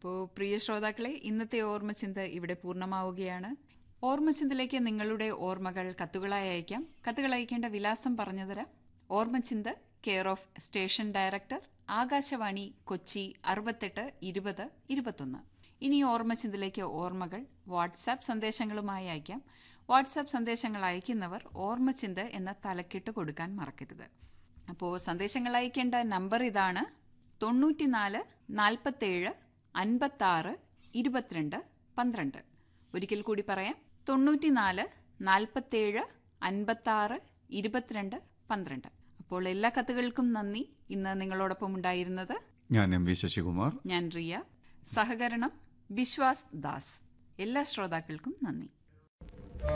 അപ്പോൾ പ്രിയ ശ്രോതാക്കളെ ഇന്നത്തെ ഓർമ്മചിന്ത ഇവിടെ പൂർണ്ണമാവുകയാണ് ഓർമ്മചിന്തയിലേക്ക് നിങ്ങളുടെ ഓർമ്മകൾ കത്തുകളായി അയക്കാം കത്തുകൾ അയക്കേണ്ട വിലാസം പറഞ്ഞുതരാം Ormachintha care of station director Akashvani Kochi അറുപത്തെട്ട് ഇരുപത് ഇരുപത്തൊന്ന് ഇനി ഓർമ്മചിന്തയിലേക്ക് ഓർമ്മകൾ വാട്സാപ്പ് സന്ദേശങ്ങളുമായി അയക്കാം വാട്സാപ്പ് സന്ദേശങ്ങൾ അയക്കുന്നവർ ഓർമ്മചിന്ത എന്ന തലക്കെട്ട് കൊടുക്കാൻ മറക്കരുത് അപ്പോൾ സന്ദേശങ്ങൾ അയക്കേണ്ട നമ്പർ ഇതാണ് തൊണ്ണൂറ്റിനാല് നാൽപ്പത്തേഴ് അൻപത്താറ് ഇരുപത്തിരണ്ട് പന്ത്രണ്ട് ഒരിക്കൽ കൂടി പറയാം തൊണ്ണൂറ്റിനാല് നാൽപ്പത്തേഴ് അൻപത്താറ് ഇരുപത്തിരണ്ട് പന്ത്രണ്ട് അപ്പോൾ എല്ലാ കത്തുകൾക്കും നന്ദി ഇന്ന് നിങ്ങളോടൊപ്പം ഉണ്ടായിരുന്നത് ഞാൻ എം വി ശശികുമാർ ഞാൻ റിയ സഹകരണം വിശ്വാസ് ദാസ് എല്ലാ ശ്രോതാക്കൾക്കും നന്ദി